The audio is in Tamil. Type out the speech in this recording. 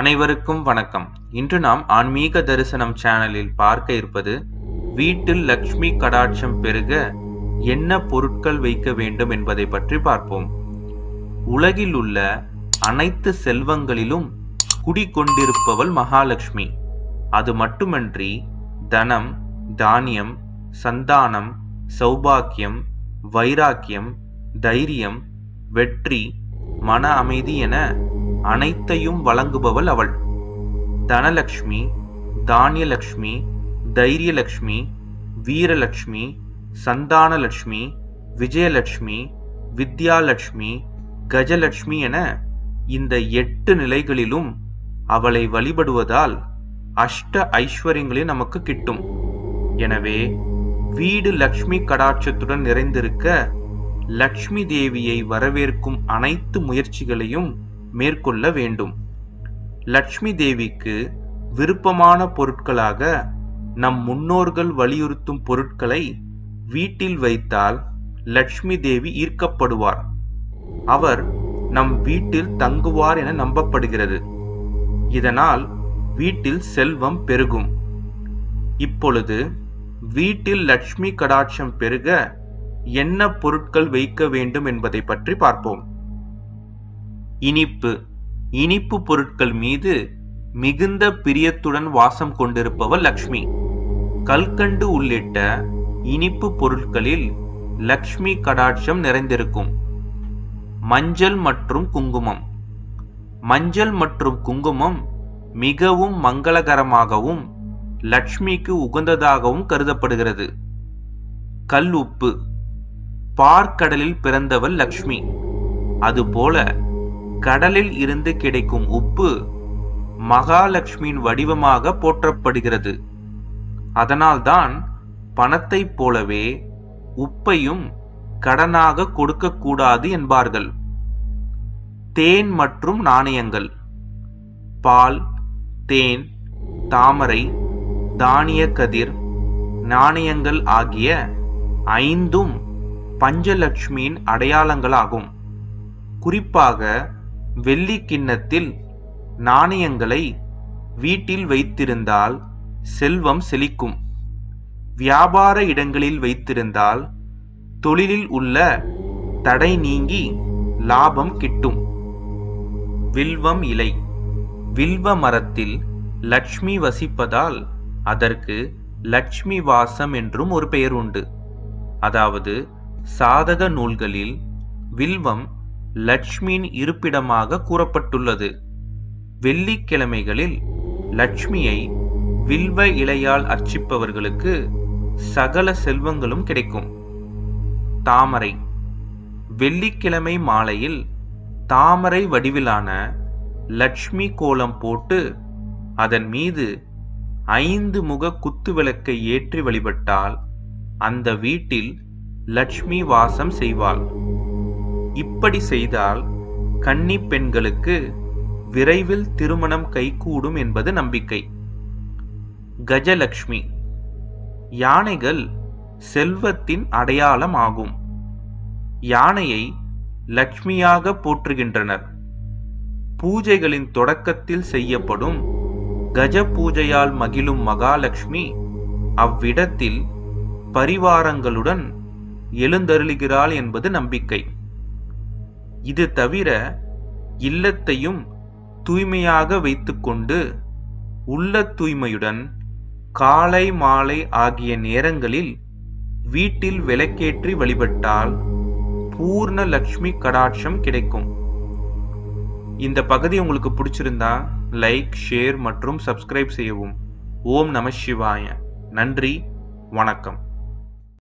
அனைவருக்கும் வணக்கம் இன்று நாம் ஆன்மீக தரிசனம் சேனலில் பார்க்க இருப்பது வீட்டில் லக்ஷ்மி கடாட்சம் பெருக என்ன பொருட்கள் வைக்க வேண்டும் என்பதை பற்றி பார்ப்போம் உலகில் உள்ள அனைத்து செல்வங்களிலும் குடிகொண்டிருப்பவள் மகாலட்சுமி அது மட்டுமன்றி தனம் தானியம் சந்தானம் சௌபாக்கியம் வைராக்கியம் தைரியம் வெற்றி மன அமைதி என அனைத்தையும் வழங்குபவள் அவள் தனலக்ஷ்மி தானியலக்ஷ்மி தைரியலக்ஷ்மி வீரலக்ஷ்மி சந்தானலக்ஷ்மி விஜயலக்ஷ்மி வித்யாலக்ஷ்மி கஜலக்ஷ்மி என இந்த எட்டு நிலைகளிலும் அவளை வழிபடுவதால் அஷ்ட ஐஸ்வர்யங்களே நமக்கு கிட்டும் எனவே வீடு லக்ஷ்மி கடாட்சத்துடன் நிறைந்திருக்க லக்ஷ்மி தேவியை வரவேற்கும் அனைத்து முயற்சிகளையும் மேற்கொள்ள வேண்டும் லக்ஷ்மி தேவிக்கு விருப்பமான பொருட்களாக நம் முன்னோர்கள் வலியுறுத்தும் பொருட்களை வீட்டில் வைத்தால் லக்ஷ்மி தேவி ஈர்க்கப்படுவார் அவர் நம் வீட்டில் தங்குவார் என நம்பப்படுகிறது இதனால் வீட்டில் செல்வம் பெருகும் இப்பொழுது வீட்டில் லக்ஷ்மி கடாட்சம் பெருக என்ன பொருட்கள் வைக்க வேண்டும் என்பதை பற்றி பார்ப்போம் இனிப்பு இனிப்பு பொருட்கள் மீது மிகுந்த பிரியத்துடன் வாசம் கொண்டிருப்பவள் லக்ஷ்மி கல்கண்டு உள்ளிட்ட இனிப்பு பொருட்களில் லக்ஷ்மி கடாட்சம் நிறைந்திருக்கும் மஞ்சள் மற்றும் குங்குமம் மஞ்சள் மற்றும் குங்குமம் மிகவும் மங்களகரமாகவும் லக்ஷ்மிக்கு உகந்ததாகவும் கருதப்படுகிறது கல் உப்பு பார்க்கடலில் பிறந்தவள் லக்ஷ்மி அதுபோல கடலில் இருந்து கிடைக்கும் உப்பு மகாலட்சுமியின் வடிவமாக போற்றப்படுகிறது அதனால்தான் பணத்தைப் போலவே உப்பையும் கடனாக கொடுக்கக்கூடாது என்பார்கள் தேன் மற்றும் நாணயங்கள் பால் தேன் தாமரை தானிய கதிர் நாணயங்கள் ஆகிய ஐந்தும் பஞ்சலட்சுமியின் அடையாளங்களாகும் குறிப்பாக வெள்ளி கிண்ணத்தில் நாணயங்களை வீட்டில் வைத்திருந்தால் செல்வம் செழிக்கும் வியாபார இடங்களில் வைத்திருந்தால் தொழிலில் உள்ள தடை நீங்கி லாபம் கிட்டும் வில்வம் இலை வில்வ மரத்தில் லக்ஷ்மி வசிப்பதால் அதற்கு லக்ஷ்மி வாசம் என்றும் ஒரு பெயர் உண்டு அதாவது சாதக நூல்களில் வில்வம் லக்ஷ்மியின் இருப்பிடமாக கூறப்பட்டுள்ளது வெள்ளிக்கிழமைகளில் லக்ஷ்மியை வில்வ இலையால் அர்ச்சிப்பவர்களுக்கு சகல செல்வங்களும் கிடைக்கும் தாமரை வெள்ளிக்கிழமை மாலையில் தாமரை வடிவிலான லக்ஷ்மி கோலம் போட்டு அதன் மீது ஐந்து முக குத்து விளக்கை ஏற்றி வழிபட்டால் அந்த வீட்டில் லக்ஷ்மி வாசம் செய்வாள் இப்படி செய்தால் கன்னி பெண்களுக்கு விரைவில் திருமணம் கைகூடும் என்பது நம்பிக்கை கஜலக்ஷ்மி யானைகள் செல்வத்தின் அடையாளம் ஆகும் யானையை லக்ஷ்மியாக போற்றுகின்றனர் பூஜைகளின் தொடக்கத்தில் செய்யப்படும் கஜ பூஜையால் மகிழும் மகாலட்சுமி அவ்விடத்தில் பரிவாரங்களுடன் எழுந்தருளுகிறாள் என்பது நம்பிக்கை இது தவிர இல்லத்தையும் தூய்மையாக வைத்துக்கொண்டு உள்ள தூய்மையுடன் காலை மாலை ஆகிய நேரங்களில் வீட்டில் விளக்கேற்றி வழிபட்டால் பூர்ண லக்ஷ்மி கடாட்சம் கிடைக்கும் இந்த பகுதி உங்களுக்கு பிடிச்சிருந்தா லைக் ஷேர் மற்றும் சப்ஸ்கிரைப் செய்யவும் ஓம் நம சிவாய நன்றி வணக்கம்